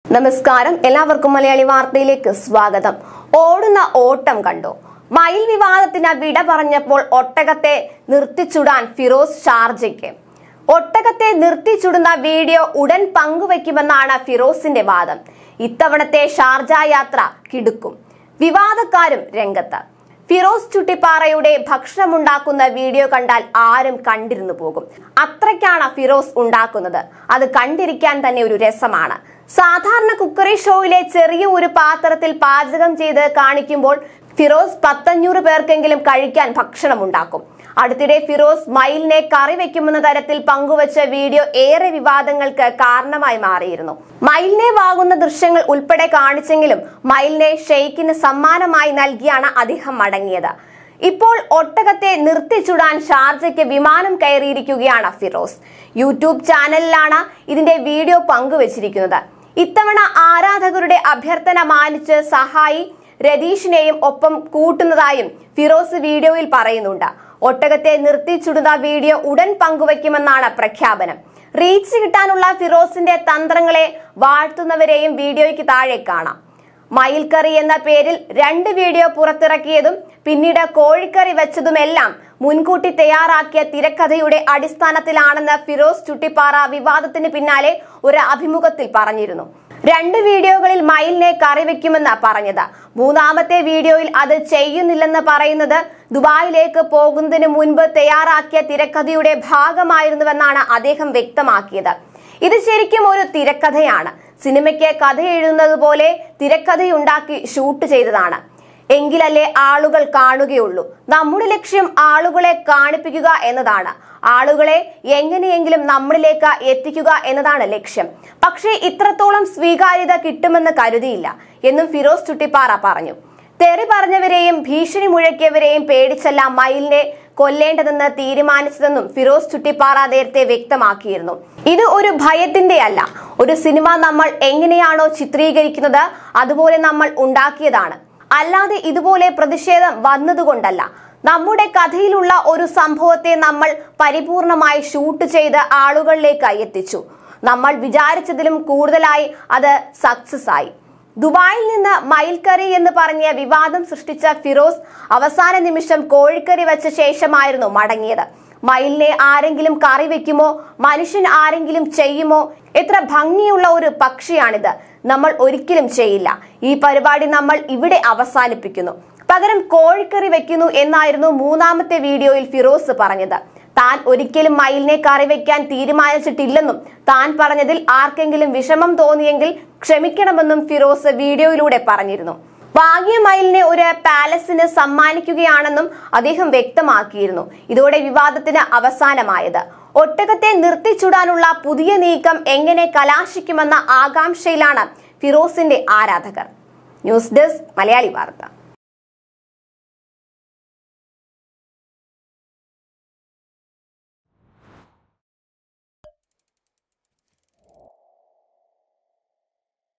നമസ്കാരം എല്ലാവർക്കും മലയാളി വാർത്തയിലേക്ക് സ്വാഗതം ഓടുന്ന ഓട്ടം കണ്ടു മയിൽ വിവാദത്തിന് വിട പറഞ്ഞപ്പോൾ ഒട്ടകത്തെ നിർത്തിച്ചുടാൻ ഫിറോസ് ഷാർജയ്ക്ക് ഒട്ടകത്തെ നിർത്തിച്ചുടുന്ന വീഡിയോ ഉടൻ പങ്കുവയ്ക്കുമെന്നാണ് ഫിറോസിന്റെ വാദം ഇത്തവണത്തെ ഷാർജ യാത്ര കിടുക്കും വിവാദക്കാരും രംഗത്ത് ഫിറോസ് ചുട്ടിപ്പാറയുടെ ഭക്ഷണമുണ്ടാക്കുന്ന വീഡിയോ കണ്ടാൽ ആരും കണ്ടിരുന്നു പോകും അത്രയ്ക്കാണ് ഫിറോസ് ഉണ്ടാക്കുന്നത് അത് കണ്ടിരിക്കാൻ തന്നെ ഒരു രസമാണ് സാധാരണ കുക്കറി ഷോയിലെ ചെറിയ ഒരു പാത്രത്തിൽ പാചകം ചെയ്ത് കാണിക്കുമ്പോൾ ഫിറോസ് പത്തഞ്ഞൂറ് പേർക്കെങ്കിലും കഴിക്കാൻ ഭക്ഷണം ഉണ്ടാക്കും അടുത്തിടെ ഫിറോസ് മയിലിനെ കറി വെക്കുമെന്ന തരത്തിൽ പങ്കുവച്ച വീഡിയോ ഏറെ വിവാദങ്ങൾക്ക് കാരണമായി മാറിയിരുന്നു മയിലിനെ വാങ്ങുന്ന ദൃശ്യങ്ങൾ ഉൾപ്പെടെ കാണിച്ചെങ്കിലും മയിലിനെ ഷെയ്ഖിന് സമ്മാനമായി നൽകിയാണ് അദ്ദേഹം മടങ്ങിയത് ഇപ്പോൾ ഒട്ടകത്തെ നിർത്തിച്ചുടാൻ ഷാർജയ്ക്ക് വിമാനം കയറിയിരിക്കുകയാണ് ഫിറോസ് യൂട്യൂബ് ചാനലിലാണ് ഇതിന്റെ വീഡിയോ പങ്കുവച്ചിരിക്കുന്നത് ഇത്തവണ ആരാധകരുടെ അഭ്യർത്ഥന മാനിച്ച് സഹായി രതീഷിനെയും ഒപ്പം കൂട്ടുന്നതായും ഫിറോസ് വീഡിയോയിൽ പറയുന്നുണ്ട് ഒട്ടകത്തെ നിർത്തിച്ചുടുന്ന വീഡിയോ ഉടൻ പങ്കുവയ്ക്കുമെന്നാണ് പ്രഖ്യാപനം റീച്ച് കിട്ടാനുള്ള ഫിറോസിന്റെ തന്ത്രങ്ങളെ വാഴ്ത്തുന്നവരെയും വീഡിയോയ്ക്ക് താഴെ കാണാം മയിൽക്കറി എന്ന പേരിൽ രണ്ട് വീഡിയോ പുറത്തിറക്കിയതും പിന്നീട് കോഴിക്കറി വെച്ചതുമെല്ലാം മുൻകൂട്ടി തയ്യാറാക്കിയ തിരക്കഥയുടെ അടിസ്ഥാനത്തിലാണെന്ന് ഫിറോസ് ചുട്ടിപ്പാറ വിവാദത്തിന് പിന്നാലെ ഒരു അഭിമുഖത്തിൽ പറഞ്ഞിരുന്നു രണ്ട് വീഡിയോകളിൽ മയിലിനെ കറി വെക്കുമെന്ന് പറഞ്ഞത് മൂന്നാമത്തെ വീഡിയോയിൽ അത് ചെയ്യുന്നില്ലെന്ന് പറയുന്നത് ദുബായിലേക്ക് പോകുന്നതിന് മുൻപ് തയ്യാറാക്കിയ തിരക്കഥയുടെ ഭാഗമായിരുന്നുവെന്നാണ് അദ്ദേഹം വ്യക്തമാക്കിയത് ഇത് ശരിക്കും ഒരു തിരക്കഥയാണ് സിനിമയ്ക്ക് കഥ എഴുതുന്നത് പോലെ തിരക്കഥയുണ്ടാക്കി ഷൂട്ട് ചെയ്തതാണ് എങ്കിലല്ലേ ആളുകൾ കാണുകയുള്ളൂ നമ്മുടെ ലക്ഷ്യം ആളുകളെ കാണിപ്പിക്കുക എന്നതാണ് ആളുകളെ എങ്ങനെയെങ്കിലും നമ്മളിലേക്ക് എത്തിക്കുക എന്നതാണ് ലക്ഷ്യം പക്ഷേ ഇത്രത്തോളം സ്വീകാര്യത കിട്ടുമെന്ന് കരുതിയില്ല എന്നും ഫിറോസ് ചുട്ടിപ്പാറ പറഞ്ഞു തെറി പറഞ്ഞവരെയും ഭീഷണി മുഴക്കിയവരെയും പേടിച്ചല്ല മയിലിനെ കൊല്ലേണ്ടതെന്ന് തീരുമാനിച്ചതെന്നും ഫിറോസ് ചുട്ടിപ്പാറ നേരത്തെ വ്യക്തമാക്കിയിരുന്നു ഇത് ഒരു ഭയത്തിന്റെ അല്ല ഒരു സിനിമ നമ്മൾ എങ്ങനെയാണോ ചിത്രീകരിക്കുന്നത് അതുപോലെ നമ്മൾ ഉണ്ടാക്കിയതാണ് അല്ലാതെ ഇതുപോലെ പ്രതിഷേധം വന്നതുകൊണ്ടല്ല നമ്മുടെ കഥയിലുള്ള ഒരു സംഭവത്തെ നമ്മൾ പരിപൂർണമായി ഷൂട്ട് ചെയ്ത് ആളുകളിലേക്ക് എത്തിച്ചു നമ്മൾ വിചാരിച്ചതിലും കൂടുതലായി അത് സക്സസ് ആയി ദുബായിൽ നിന്ന് മയിൽക്കറി എന്ന് പറഞ്ഞ വിവാദം സൃഷ്ടിച്ച ഫിറോസ് അവസാന നിമിഷം കോഴിക്കറി വെച്ച ശേഷമായിരുന്നു മടങ്ങിയത് മയിലിനെ ആരെങ്കിലും കറി വെക്കുമോ മനുഷ്യൻ ആരെങ്കിലും ചെയ്യുമോ എത്ര ഭംഗിയുള്ള ഒരു പക്ഷിയാണിത് നമ്മൾ ഒരിക്കലും ചെയ്യില്ല ഈ പരിപാടി നമ്മൾ ഇവിടെ അവസാനിപ്പിക്കുന്നു പകരം കോഴിക്കറി വെക്കുന്നു എന്നായിരുന്നു മൂന്നാമത്തെ വീഡിയോയിൽ ഫിറോസ് പറഞ്ഞത് താൻ ഒരിക്കലും മയിലിനെ കറി വെക്കാൻ തീരുമാനിച്ചിട്ടില്ലെന്നും താൻ പറഞ്ഞതിൽ ആർക്കെങ്കിലും വിഷമം തോന്നിയെങ്കിൽ ക്ഷമിക്കണമെന്നും ഫിറോസ് വീഡിയോയിലൂടെ പറഞ്ഞിരുന്നു വാങ്ങിയ മയിലിനെ ഒരു പാലസിന് സമ്മാനിക്കുകയാണെന്നും അദ്ദേഹം വ്യക്തമാക്കിയിരുന്നു ഇതോടെ വിവാദത്തിന് അവസാനമായത് ഒട്ടകത്തെ നിർത്തിച്ചുടാനുള്ള പുതിയ നീക്കം എങ്ങനെ കലാശിക്കുമെന്ന ആകാംക്ഷയിലാണ് ഫിറോസിന്റെ ആരാധകർ ന്യൂസ് ഡെസ്ക് മലയാളി വാർത്ത